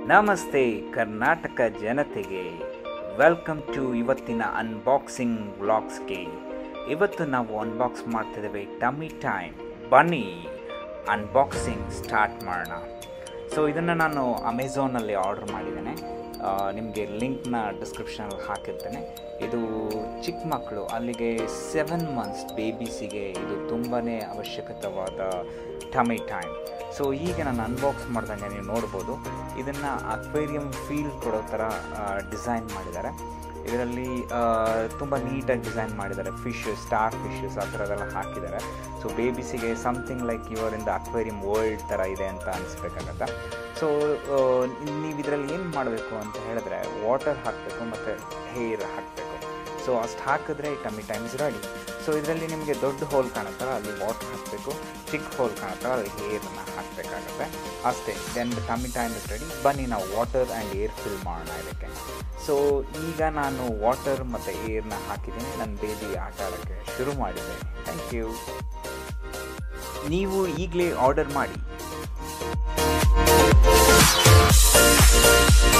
ನಮಸ್ತೆ ಕರ್ನಾಟಕ ಜನತೆಗೆ welcome to ಇವತ್ತಿನ ಅನ್ಬಾಕ್ಸಿಂಗ್ ವ್ಲಾಗ್ಸ್ಗೆ ಇವತ್ತು ನಾವು ಅನ್ಬಾಕ್ಸ್ ಮಾಡ್ತಿದ್ದೇವೆ ಟಮ್ಮಿ ಟೈಮ್ ಬನ್ನಿ ಅನ್ಬಾಕ್ಸಿಂಗ್ ಸ್ಟಾರ್ಟ್ ಮಾಡೋಣ ಸೊ ಇದನ್ನು ನಾನು ಅಮೆಝಾನಲ್ಲಿ ಆರ್ಡರ್ ಮಾಡಿದ್ದೇನೆ ನಿಮಗೆ ಲಿಂಕ್ನ ಡಿಸ್ಕ್ರಿಪ್ಷನಲ್ಲಿ ಹಾಕಿರ್ತೇನೆ ಇದು ಚಿಕ್ಕ ಮಕ್ಕಳು ಅಲ್ಲಿಗೆ ಸೆವೆನ್ ಮಂತ್ಸ್ ಬೇಬೀಸಿಗೆ ಇದು ತುಂಬಾ ಅವಶ್ಯಕತವಾದ ಟಮಿ ಟೈಮ್ ಸೊ ಈಗ ನಾನು ಅನ್ಬಾಕ್ಸ್ ಮಾಡ್ದಂಗೆ ನೀವು ನೋಡ್ಬೋದು ಇದನ್ನು ಅಕ್ವೇರಿಯಂ ಫೀಲ್ ಕೊಡೋ ಥರ ಡಿಸೈನ್ ಮಾಡಿದ್ದಾರೆ ಇದರಲ್ಲಿ ತುಂಬ ನೀಟಾಗಿ ಡಿಸೈನ್ ಮಾಡಿದ್ದಾರೆ ಫಿಶ್ ಸ್ಟಾರ್ ಫಿಶಸ್ ಆ ಥರದೆಲ್ಲ ಹಾಕಿದ್ದಾರೆ ಸೊ ಬೇಬೀಸಿಗೆ something like your in the aquarium world ಥರ ಇದೆ ಅಂತ ಅನಿಸ್ಬೇಕಾಗತ್ತೆ ಸೊ ನೀವು ಇದರಲ್ಲಿ ಏನು ಮಾಡಬೇಕು ಅಂತ ಹೇಳಿದ್ರೆ ವಾಟರ್ ಹಾಕಬೇಕು ಮತ್ತು ಹೇರ್ ಹಾಕಬೇಕು ಸೊ ಅಷ್ಟು ಹಾಕಿದ್ರೆ ಟಮ್ಮಿ ಟೈಮ್ಸ್ ರೆಡಿ ಸೊ ಇದರಲ್ಲಿ ನಿಮಗೆ ದೊಡ್ಡ ಹೋಲ್ ಕಾಣುತ್ತಲ್ಲ ಅಲ್ಲಿ ವಾಟರ್ ಹಾಕಬೇಕು ಚಿಕ್ಕ ಹೋಲ್ ಕಾಣುತ್ತಲ್ಲ ಅಲ್ಲಿ ಹೇರ್ನ ಹಾಕಬೇಕಾಗತ್ತೆ ಅಷ್ಟೇ then tummy time is ready ಬನ್ನಿ ನಾವು ವಾಟರ್ ಆ್ಯಂಡ್ ಏರ್ ಫಿಲ್ ಮಾಡೋಣ ಇದಕ್ಕೆ ಸೊ ಈಗ ನಾನು ವಾಟರ್ ಮತ್ತು ಏರ್ನ ಹಾಕಿದ್ದೀನಿ ನನ್ನ ಬೇಬಿ ಆಟ ಆಡೋಕ್ಕೆ ಶುರು ಮಾಡಿದೆ ಥ್ಯಾಂಕ್ ಯು ನೀವು ಈಗಲೇ ಆರ್ಡರ್ ಮಾಡಿ